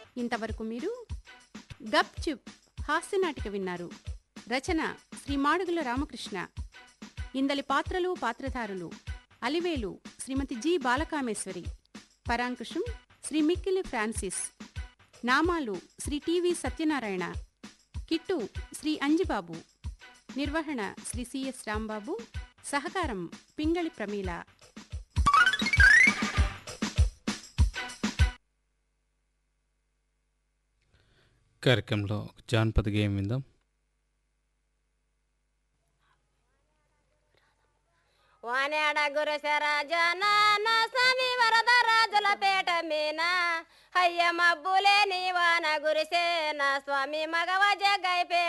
ఇంతవరకు మీరు గప్ చుప్ హాస్యనాటిక విన్నారు రచన శ్రీ మాడుగుల రామకృష్ణ ఇందలి పాత్రలు పాత్రధారులు అలివేలు శ్రీమతి జి బాలకామేశ్వరి పరాంకుశం శ్రీ మిక్కిలి ఫ్రాన్సిస్ నామాలు శ్రీ టివి సత్యనారాయణ కిట్టు శ్రీ అంజిబాబు నిర్వహణ శ్రీ సిఎస్ రాంబాబు సహకారం పింగళి ప్రమీల కార్యక్రమంలో ఒక జానపద గేయం విందాం వానేడ గురుశర జన స్వామి వరద రాజుల పేట మీన అయ్య మబ్బులే నీ వాన గురిసే నా స్వామి మగవ జగై